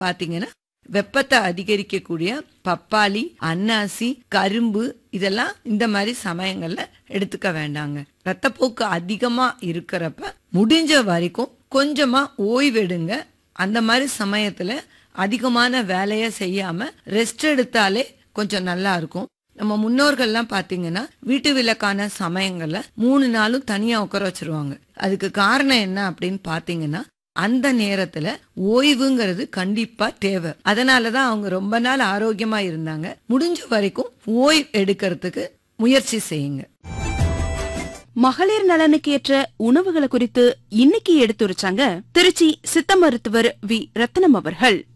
பாத்தீங்கன்னா வெப்பத்தை அதிகரிக்கக்கூடிய பப்பாளி அன்னாசி கரும்பு இதெல்லாம் இந்த மாதிரி சமயங்கள்ல எடுத்துக்க வேண்டாங்க ரத்தப்போக்கு அதிகமா இருக்கிறப்ப முடிஞ்ச வரைக்கும் கொஞ்சமா ஓய்வெடுங்க அந்த மாதிரி சமயத்துல அதிகமான வேலையை செய்யாம ரெஸ்ட் எடுத்தாலே கொஞ்சம் நல்லா இருக்கும் நம்ம முன்னோர்கள்லாம் பாத்தீங்கன்னா வீட்டு விளக்கான சமயங்கள்ல மூணு நாளும் தனியா உட்கார வச்சிருவாங்க அதுக்கு காரணம் என்ன அப்படின்னு பாத்தீங்கன்னா அந்த நேரத்துல ஓய்வுங்கிறது கண்டிப்பா தேவை அதனாலதான் அவங்க ரொம்ப நாள் ஆரோக்கியமா இருந்தாங்க முடிஞ்ச வரைக்கும் ஓய்வு எடுக்கிறதுக்கு முயற்சி செய்யுங்க மகளிர் நலனுக்கு ஏற்ற உணவுகளை குறித்து இன்னைக்கு எடுத்துரைச்சாங்க திருச்சி சித்த மருத்துவர் வி ரத்னம் அவர்கள்